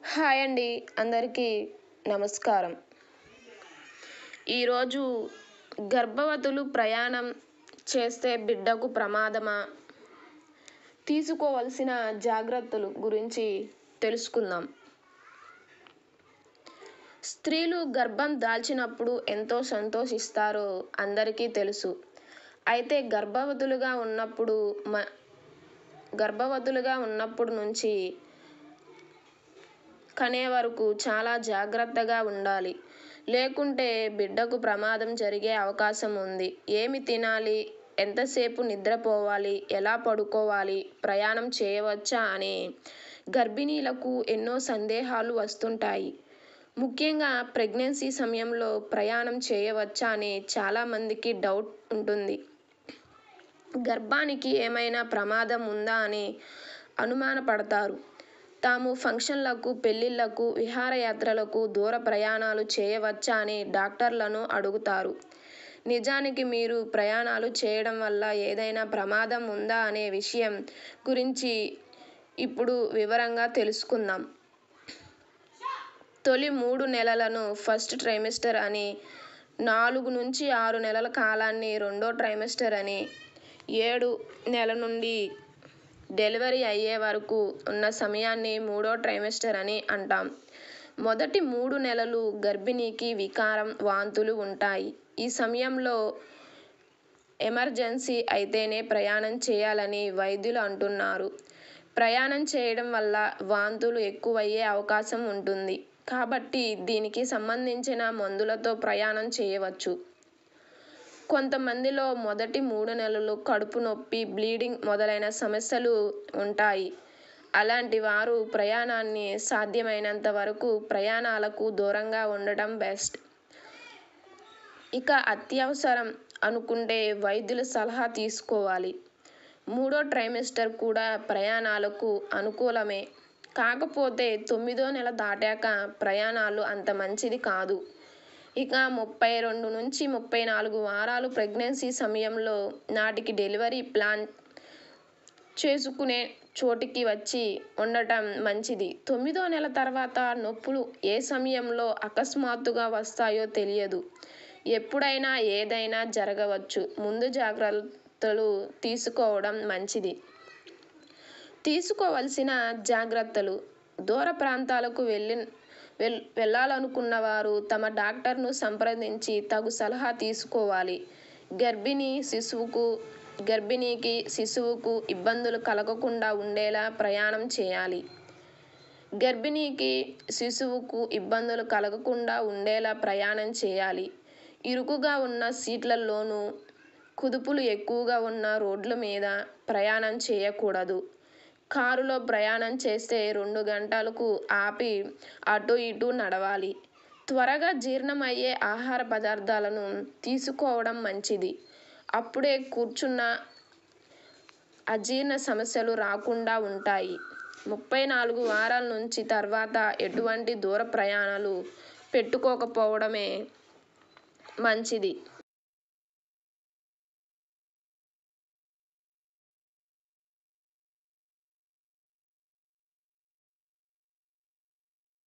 hi అండి అందరికీ నమస్కారం ఈరోజు గర్భవతులు ప్రయాణం చేస్తే బిడ్డకు ప్రమాదమా తీసుకోవలసిన జాగ్రత్తలు గురించి తెలుసుకుందాం స్త్రీలు గర్భం దాల్చినప్పుడు ఎంతో సంతోషిస్తారో అందరికీ తెలుసు అయితే గర్భవతులుగా ఉన్నప్పుడు మ గర్భవతులుగా ఉన్నప్పుడు నుంచి కనే వరకు చాలా జాగ్రత్తగా ఉండాలి లేకుంటే బిడ్డకు ప్రమాదం జరిగే అవకాశం ఉంది ఏమి తినాలి ఎంతసేపు నిద్రపోవాలి ఎలా పడుకోవాలి ప్రయాణం చేయవచ్చా అని గర్భిణీలకు ఎన్నో సందేహాలు వస్తుంటాయి ముఖ్యంగా ప్రెగ్నెన్సీ సమయంలో ప్రయాణం చేయవచ్చా అని చాలామందికి డౌట్ ఉంటుంది గర్భానికి ఏమైనా ప్రమాదం ఉందా అని అనుమానపడతారు తాము ఫంక్షన్లకు పెళ్ళిళ్ళకు విహారయాత్రలకు దూర ప్రయాణాలు చేయవచ్చా అని డాక్టర్లను అడుగుతారు నిజానికి మీరు ప్రయాణాలు చేయడం వల్ల ఏదైనా ప్రమాదం ఉందా అనే విషయం గురించి ఇప్పుడు వివరంగా తెలుసుకుందాం తొలి మూడు నెలలను ఫస్ట్ ట్రైమిస్టర్ అని నాలుగు నుంచి ఆరు నెలల కాలాన్ని రెండో ట్రైమిస్టర్ అని ఏడు నెల నుండి డెలివరీ అయ్యే వరకు ఉన్న సమయాన్ని మూడో ట్రైమిస్టర్ అని అంటాం మొదటి మూడు నెలలు గర్భిణీకి వికారం వాంతులు ఉంటాయి ఈ సమయంలో ఎమర్జెన్సీ అయితేనే ప్రయాణం చేయాలని వైద్యులు అంటున్నారు ప్రయాణం చేయడం వల్ల వాంతులు ఎక్కువయ్యే అవకాశం ఉంటుంది కాబట్టి దీనికి సంబంధించిన మందులతో ప్రయాణం చేయవచ్చు కొంతమందిలో మొదటి మూడు నెలలు కడుపు నొప్పి బ్లీడింగ్ మొదలైన సమస్యలు ఉంటాయి అలాంటి వారు ప్రయాణాన్ని సాధ్యమైనంత వరకు ప్రయాణాలకు దూరంగా ఉండటం బెస్ట్ ఇక అత్యవసరం అనుకుంటే వైద్యుల సలహా తీసుకోవాలి మూడో ట్రైమిస్టర్ కూడా ప్రయాణాలకు అనుకూలమే కాకపోతే తొమ్మిదో నెల దాటాక ప్రయాణాలు అంత మంచిది కాదు ఇక ముప్పై రెండు నుంచి ముప్పై నాలుగు వారాలు ప్రెగ్నెన్సీ సమయంలో నాటికి డెలివరీ ప్లాన్ చేసుకునే చోటికి వచ్చి ఉండటం మంచిది తొమ్మిదో నెల తర్వాత నొప్పులు ఏ సమయంలో అకస్మాత్తుగా వస్తాయో తెలియదు ఎప్పుడైనా ఏదైనా జరగవచ్చు ముందు జాగ్రత్తలు తీసుకోవడం మంచిది తీసుకోవలసిన జాగ్రత్తలు దూర ప్రాంతాలకు వెళ్ళి వెల్ వెళ్ళాలనుకున్న వారు తమ డాక్టర్ను సంప్రదించి తగు సలహా తీసుకోవాలి గర్భిణీ శిశువుకు గర్భిణీకి శిశువుకు ఇబ్బందులు కలగకుండా ఉండేలా ప్రయాణం చేయాలి గర్భిణీకి శిశువుకు ఇబ్బందులు కలగకుండా ఉండేలా ప్రయాణం చేయాలి ఇరుకుగా ఉన్న సీట్లలోనూ కుదుపులు ఎక్కువగా ఉన్న రోడ్ల మీద ప్రయాణం చేయకూడదు కారులో ప్రయాణం చేస్తే రెండు గంటలకు ఆపి అటు ఇటు నడవాలి త్వరగా జీర్ణమయ్యే ఆహార పదార్థాలను తీసుకోవడం మంచిది అప్పుడే కూర్చున్న అజీర్ణ సమస్యలు రాకుండా ఉంటాయి ముప్పై నాలుగు వారాల నుంచి తర్వాత ఎటువంటి దూర ప్రయాణాలు పెట్టుకోకపోవడమే మంచిది